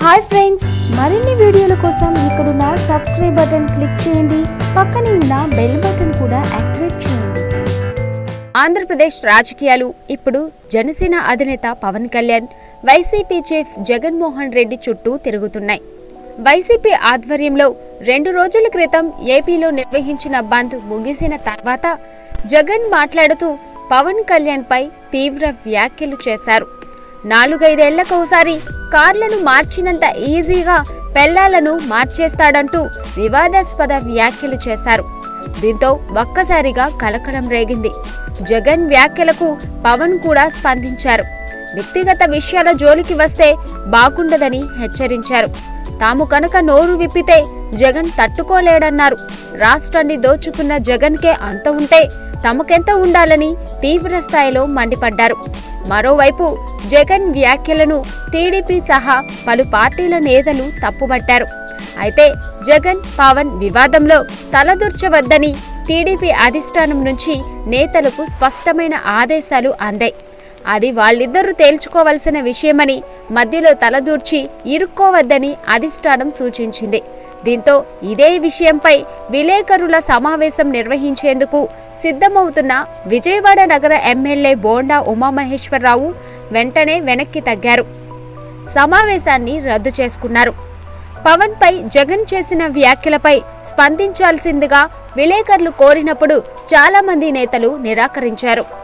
hi friends మరిన్ని వీడియోల కోసం ఇక్కడున్న సబ్స్క్రైబ్ బటన్ క్లిక్ చేయండి పక్కనే ఉన్న బెల్ బటన్ కూడా యాక్టివేట్ చేయండి ఆంధ్రప్రదేశ్ రాజకీయాలు ఇప్పుడు జనసేన అధినేత పవన్ కళ్యాణ్ వైసీపీ చీఫ్ జగన్మోహన్ రెడ్డి చుట్టూ తిరుగుతున్నాయి వైసీపీ ఆధ్వర్యంలో రెండు రోజుల క్రితం ఏపీలో నిర్వహించిన బంద్ ముగిసిన తర్వాత జగన్ మాట్లాడుతూ పవన్ కళ్యాణ్ పై తీవ్ర వ్యాఖ్యలు చేశారు నాలుగైదేళ్లకోసారి కార్లను మార్చినంత ఈజీగా పెళ్లాలను మార్చేస్తాడంటూ వివాదాస్పద వ్యాఖ్యలు చేశారు దీంతో ఒక్కసారిగా కలకలం రేగింది జగన్ వ్యాఖ్యలకు పవన్ కూడా స్పందించారు వ్యక్తిగత విషయాల జోలికి వస్తే బాగుండదని హెచ్చరించారు తాము కనుక నోరు విప్పితే జగన్ తట్టుకోలేడన్నారు రాష్ట్రాన్ని దోచుకున్న జగన్కే అంత ఉంటే తమకెంత ఉండాలని తీవ్ర స్థాయిలో మండిపడ్డారు మరోవైపు జగన్ వ్యాఖ్యలను టీడీపీ సహా పలు పార్టీల నేతలు తప్పుపట్టారు అయితే జగన్ పవన్ వివాదంలో తలదూర్చవద్దని టీడీపీ అధిష్టానం నుంచి నేతలకు స్పష్టమైన ఆదేశాలు అందాయి అది వాళ్ళిద్దరూ తేల్చుకోవలసిన విషయమని మధ్యలో తలదూర్చి ఇరుక్కోవద్దని అధిష్టానం సూచించింది దీంతో ఇదే విషయంపై విలేకరుల సమావేశం నిర్వహించేందుకు సిద్ధమవుతున్న విజయవాడ నగర ఎమ్మెల్యే బోండా ఉమామహేశ్వరరావు వెంటనే వెనక్కి తగ్గారు సమావేశాన్ని రద్దు చేసుకున్నారు పవన్ పై జగన్ చేసిన వ్యాఖ్యలపై స్పందించాల్సిందిగా విలేకరులు కోరినప్పుడు చాలా మంది నేతలు నిరాకరించారు